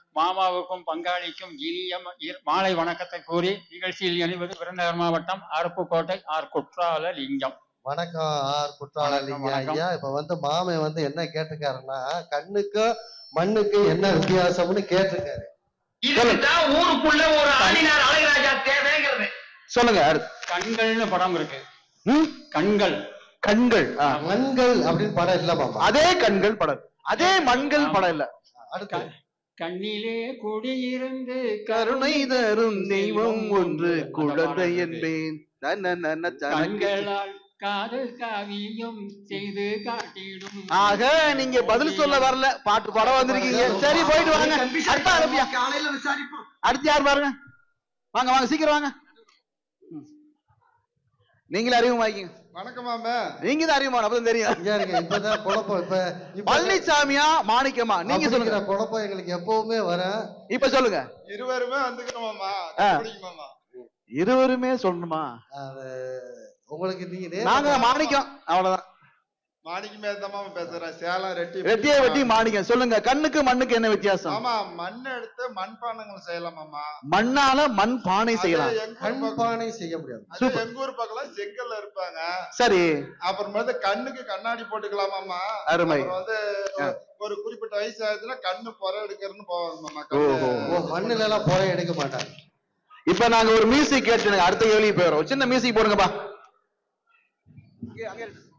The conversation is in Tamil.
மாமாவுக்கும் பங்காளிக்கும் இனிய ம- இர்- மாலை வணக்கத்தை கூறி நிகழ்ச்சியில் இணைவது விருதுநகர் மாவட்டம் அருப்புக்கோட்டை ஆர் குற்றால லிங்கம் வணக்கம் ஆர் குற்றாலிங்க வணக்கம், வணக்கம். ஐயா இப்ப வந்து மாமன் வந்து என்ன கேட்டிருக்காருன்னா கண்ணுக்கும் மண்ணுக்கும் என்ன வித்தியாசம்னு கேட்டிருக்காரு இதுதான் ஊருக்குள்ள ஒரு ஆளினார் அழகராஜா தேவைங்கிறது சொல்லுங்க அடுத்து. கண்கள்னு படம் இருக்கு ம்? கண்கள் கண்கள் ஆ. மண்கள் அப்படின்னு படம் இல்ல மாமா அதே கண்கள் படம் அதே மண்கள் படம் இல்ல அடுத்து கண்ணிலே குடியிருந்து கருணை தரும் தெய்வம் ஒன்று குழந்தை என்பேன் நன்னநன்ன தனக்கு. கண்களால் காதல் காவியம் செய்து காட்டிடும் ஆக நீங்க பதில் சொல்ல வரல பாட்டு பாட வந்திருக்கீங்க சரி போயிட்டு வாங்க அடுத்த ஆரம்பியா காலையில விசாரிப்போம் அடுத்து யார் பாருங்க வாங்க வாங்க சீக்கிரம் வாங்க ம். நீங்களே அறிமுகமாக்கிங்க வணக்கம் மாமா நீங்க தான் அறிமுகம் அப்பதான் தெரியும் இங்க இருங்க இப்பதான் குழப்பம் இப்ப இப்ப பழனிசாமியா மாணிக்கமா நீங்க அப்படிங்கிற சொல்லுங்க குழப்பம் எங்களுக்கு எப்பவுமே வர இப்ப சொல்லுங்க இருவருமே வந்துக்கணும் மாமா ஆ. பிடிக்கும் மாமா இருவருமே சொல்லணுமா அது உங்களுக்கு நீங்க நேர்ல நாங்க மாணிக்கம் அவ்வளவுதான் மாணிக்கமே தான் மாமா பேசுறேன் சேலம் ரெட்டி ரெட்டியை வெட்டி மாணிக்கம் சொல்லுங்க கண்ணுக்கு மண்ணுக்கு என்ன வித்தியாசம் மாமா மண் எடுத்து மண்பாண்டங்கள் செய்யலாம் மாமா மண்ணால மண் பானை அது செய்யலாம் எங்க ஊர் கண் பக்கம்- பானை செய்ய முடியாது அது சூப்பர். எங்க ஊர் பக்கம் செங்கல்ல இருப்பாங்க சரி அப்புறமேட்டு கண்ணுக்கு கண்ணாடி போட்டுக்கலாம் மாமா அருமை. அப்புறம் வந்து ஒரு- ஒரு குறிப்பிட்ட வயசு ஆயிடுச்சுன்னா கண்ணு புற எடுக்கிறதுன்னு போவாங்க மாமா ஓஹோ. கண்ணு ஓ மண்ணுல எல்லாம் புற எடுக்க மாட்டாங்க இப்ப நாங்க ஒரு மியூசிக் கேட்டு அடுத்த கேள்வி போயிடும் சின்ன மியூசிக் போடுங்கப்பா இங்க, அங்க இருக்கு.